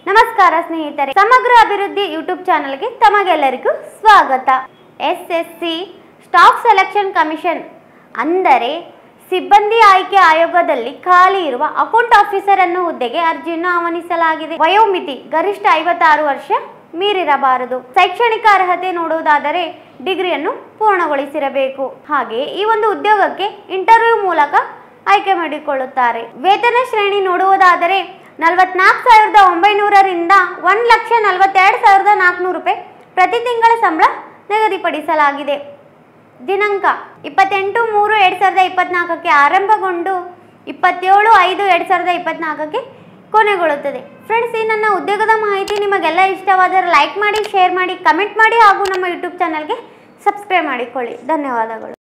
ನಮಸ್ಕಾರ ಸ್ನೇಹಿತರೆ ಸಮಗ್ರ ಅಭಿವೃದ್ಧಿ ಯೂಟ್ಯೂಬ್ ಚಾನಲ್ಗೆ ತಮಗೆಲ್ಲರಿಗೂ ಸ್ವಾಗತ S S C staff selection commission ಅಂದರೆ ಸಿಬ್ಬಂದಿ ಆಯ್ಕೆ ಆಯೋಗದಲ್ಲಿ ಖಾಲಿ ಇರುವ ಅಕೌಂಟ್ ಆಫೀಸರ್ ಅನ್ನೋ ಹುದ್ದೆಗೆ ಅರ್ಜಿಯನ್ನು ಆಹ್ವಾನಿಸಲಾಗಿದೆ ವಯೋಮಿತಿ ಗರಿಷ್ಠ ಐವತ್ತಾರು ವರ್ಷ ಮೀರಿರಬಾರದು ಶೈಕ್ಷಣಿಕ ಅರ್ಹತೆ ನೋಡುವುದಾದರೆ ಡಿಗ್ರಿಯನ್ನು ಪೂರ್ಣಗೊಳಿಸಿರಬೇಕು ಹಾಗೆ ಈ ಒಂದು ಉದ್ಯೋಗಕ್ಕೆ ಇಂಟರ್ವ್ಯೂ ಮೂಲಕ ಆಯ್ಕೆ ಮಾಡಿಕೊಳ್ಳುತ್ತಾರೆ ವೇತನ ಶ್ರೇಣಿ ನೋಡುವುದಾದರೆ ನಲವತ್ನಾಲ್ಕು ಸಾವಿರದ ಒಂಬೈನೂರರಿಂದ ಒಂದು ಲಕ್ಷ ನಲವತ್ತೆರಡು ಸಾವಿರದ ನಾಲ್ಕುನೂರು ರೂಪಾಯಿ ಪ್ರತಿ ತಿಂಗಳ ಸಂಬಳ ನಿಗದಿಪಡಿಸಲಾಗಿದೆ ದಿನಾಂಕ ಇಪ್ಪತ್ತೆಂಟು ಮೂರು ಎರಡು ಸಾವಿರದ ಇಪ್ಪತ್ನಾಲ್ಕಕ್ಕೆ ಆರಂಭಗೊಂಡು ಇಪ್ಪತ್ತೇಳು ಐದು ಎರಡು ಸಾವಿರದ ಇಪ್ಪತ್ನಾಲ್ಕಕ್ಕೆ ಕೊನೆಗೊಳ್ಳುತ್ತದೆ ಫ್ರೆಂಡ್ಸ್ ಈ ನನ್ನ ಉದ್ಯೋಗದ ಮಾಹಿತಿ ನಿಮಗೆಲ್ಲ ಇಷ್ಟವಾದರೆ ಲೈಕ್ ಮಾಡಿ ಶೇರ್ ಮಾಡಿ ಕಮೆಂಟ್ ಮಾಡಿ ಹಾಗೂ ನಮ್ಮ ಯೂಟ್ಯೂಬ್ ಚಾನಲ್ಗೆ ಸಬ್ಸ್ಕ್ರೈಬ್ ಮಾಡಿಕೊಳ್ಳಿ ಧನ್ಯವಾದಗಳು